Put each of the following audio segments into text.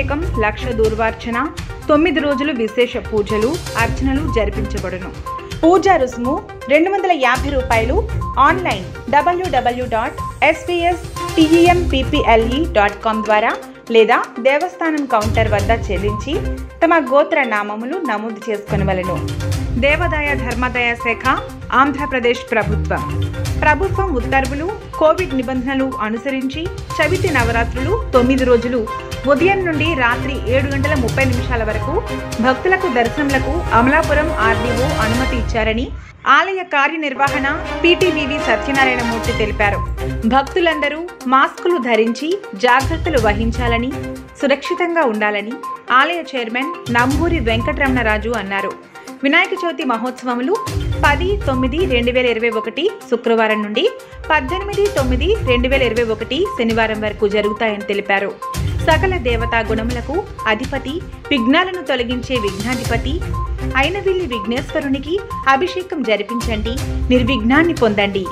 అభిషేకం లక్ష దూర్వార్చన తొమ్మిది రోజులు విశేష పూజలు అర్చనలు జరిపించబడును పూజా రుసుము రెండు వందల యాభై రూపాయలు online WWW dot SVS temple dot com ద్వారా లేదా దేవస్థానం కౌంటర్ వద్ద చెల్లించి తమ గోత్ర నామములు నమోదు చేసుకొనవలెను దేవాదాయ ధర్మాదాయ శాఖ ఆంధ్రప్రదేశ్ ప్రభుత్వం ప్రభుత్వం ఉత్తర్వులు కోవిడ్ నిబంధనలు అనుసరించి చవితి నవరాత్రులు తొమ్మిది రోజులు ఉదయం నుండి రాత్రి ఏడు గంటల ముప్పై నిమిషాల వరకు భక్తులకు దర్శనలకు అమలాపురం ఆర్డీఓ అనుమతి ఇచ్చారని ఆలయ కార్యనిర్వహణ పీటీవీవి సత్యనారాయణమూర్తి తెలిపారు భక్తులందరూ మాస్కులు ధరించి జాగ్రత్తలు వహించాలని సురక్షితంగా ఉండాలని ఆలయ చైర్మన్ నంబూరి వెంకటరమణరాజు అన్నారు వినాయక చవితి మహోత్సవములు పది తొమ్మిది రెండు వేల ఇరవై ఒకటి శుక్రవారం నుండి పద్దెనిమిది తొమ్మిది రెండు వేల ఇరవై ఒకటి శనివారం వరకు జరుగుతాయని తెలిపారు సకల దేవతా గుణములకు అధిపతి విఘ్నాలను తొలగించే విఘ్నాధిపతి అయినవిల్లి విఘ్నేశ్వరునికి అభిషేకం జరిపించండి నిర్విఘ్నాన్ని పొందండి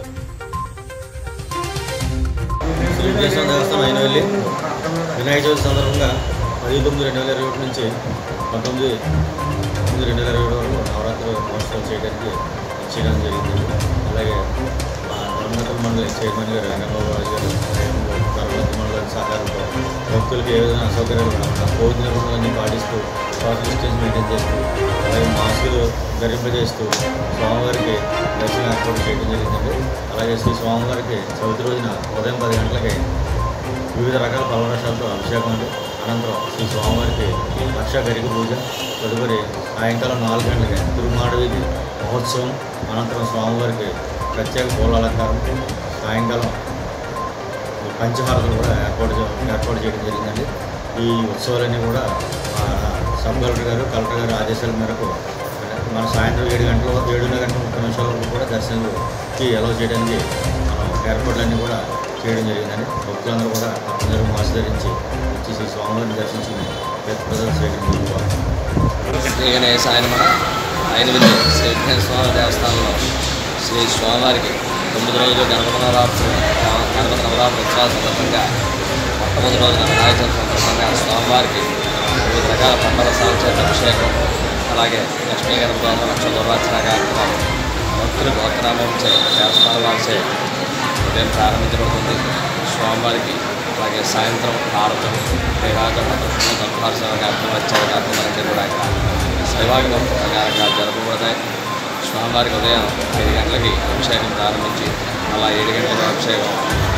శ్రీ వెంకటేశ్వర దేవస్థానం అయిన వెళ్ళి వినాయక చవితి సందర్భంగా పది తొమ్మిది రెండు వేల ఇరవై ఒకటి నుంచి పంతొమ్మిది తొమ్మిది రెండు వేల ఇరవై వరకు నవరాత్రి మహోత్సవం చేయడానికి చేయడం జరిగింది అలాగే మా ధర్మనగర్ మండలి చైర్మన్ గారు వెంకటబాబు రాజు గారు ధర్మనగర్ మండలి సహకారంతో భక్తులకు ఏ విధంగా అసౌకర్యాలు కాకుండా కోవిడ్ నిబంధనలన్నీ పాటిస్తూ సోషల్ డిస్టెన్స్ మెయింటైన్ చేస్తూ అలాగే మాస్కులు ధరింపజేస్తూ స్వామివారికి దర్శనం ఏర్పాటు చేయడం జరిగిందండి అలాగే శ్రీ స్వామివారికి చవితి రోజున ఉదయం పది గంటలకి వివిధ రకాల పలవరసాలతో అభిషేకం ఉంది అనంతరం శ్రీ స్వామివారికి లక్ష గరిక పూజ తదుపరి సాయంకాలం నాలుగు గంటలకి తిరుమాడ వీధి మహోత్సవం అనంతరం స్వామివారికి ప్రత్యేక పూల అలంకారం సాయంకాలం పంచహారతలు కూడా ఏర్పాటు చే- ఏర్పాటు చేయడం జరిగిందండి ఈ ఉత్సవాలన్నీ కూడా మా సబ్ కలెక్టర్ గారు కలెక్టర్ గారు ఆదేశాల మేరకు మన సాయంత్రం ఏడు గంటల ఏడున్నర గంటల ముప్పై నిమిషాల వరకు కూడా దర్శనాలకి అలౌ చేయడానికి మనం ఏర్పాట్లన్నీ కూడా చేయడం జరిగిందండి భక్తులందరూ కూడా తప్పనిసరిగా మాస్క్ ధరించి వచ్చి శ్రీ స్వామివారిని దర్శించుకుని ప్రజలు స్వీకరించుకోవాలి శ్రీ గణేశాయ నమః ఆయన విధి శ్రీ వెంకటేశ్వర స్వామి దేవస్థానంలో శ్రీ స్వామివారికి తొమ్మిది రోజులు గణపతి నవరాత్రులు గణపతి నవరాత్రి ఉత్సవాల సందర్భంగా మొట్టమొదటి రోజున వినాయక చవితి సందర్భంగా స్వామివారికి వివిధ రకాల పండల సాంచేత అభిషేకం అలాగే లక్ష్మీ గణపతి లక్ష దుర్వాచన కార్యక్రమం భక్తులు గోత్రనామంచే దేవస్థానం వారిచే ఉదయం ప్రారంభించబడుతుంది స్వామివారికి అలాగే సాయంత్రం హారతం వేలాగ భద్రతను దంపాల్సిన కార్యక్రమం వచ్చే కార్యక్రమాలన్నీ కూడా ఇక్కడ శైవాగమం ప్రకారంగా జరపబడతాయి స్వామివారికి ఉదయం ఐదు గంటలకి అభిషేకం ప్రారంభించి అలా ఏడు గంటలకు అభిషేకం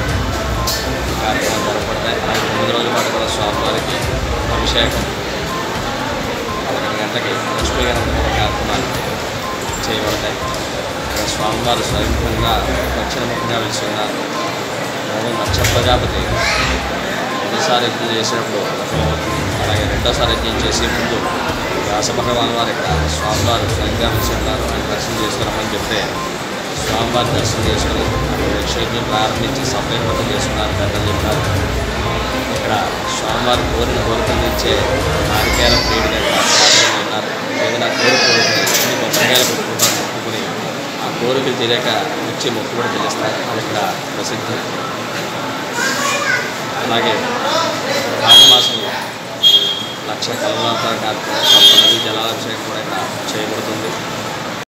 కార్యక్రమం జరపబడతాయి అలాగే తొమ్మిది రోజుల పాటు కూడా స్వామివారికి అభిషేకం పదకొండు గంటలకి లక్ష్మీ గణపతి కార్యక్రమాలు చేయబడతాయి ఇక్కడ స్వామివారు స్వయంభూంగా దక్షిణముఖంగా వెలిసి ఉన్నారు మూడు లక్ష ప్రజాపతి మొదటిసారి యజ్ఞం చేసినప్పుడు విఫలమవుతుంది అలాగే రెండోసారి యజ్ఞం చేసే ముందు వ్యాస భగవాన్ వారు ఇక్కడ స్వామివారు స్వయంగా వెలిసి ఉన్నారు ఆయన దర్శనం చేసుకున్నామని చెప్తే స్వామివారి దర్శనం చేసుకుని అక్కడ యజ్ఞం ప్రారంభించి సభ్యులు చేసుకున్నారు పెద్దలు చెప్పారు ఇక్కడ స్వామివారి కోరిన కోరికలు ఇచ్చే నారికేల ప్రియుడి దగ్గర పాల్గొని ఉన్నారు ఏదైనా కోరిక కోరుకుని కొబ్బరికాయలు కొట్టుకుంటారు మొక్కుకుని ఆ కోరికలు తెలియక వచ్చి మొక్కుబడి చెల్లిస్తారు అది ఇక్కడ ప్రసిద్ధి అలాగే మాఘమాసంలో లక్ష కలవాత కార్యక్రమం సప్త నది జలాభిషేకం కూడా ఇక్కడ చేయబడుతుంది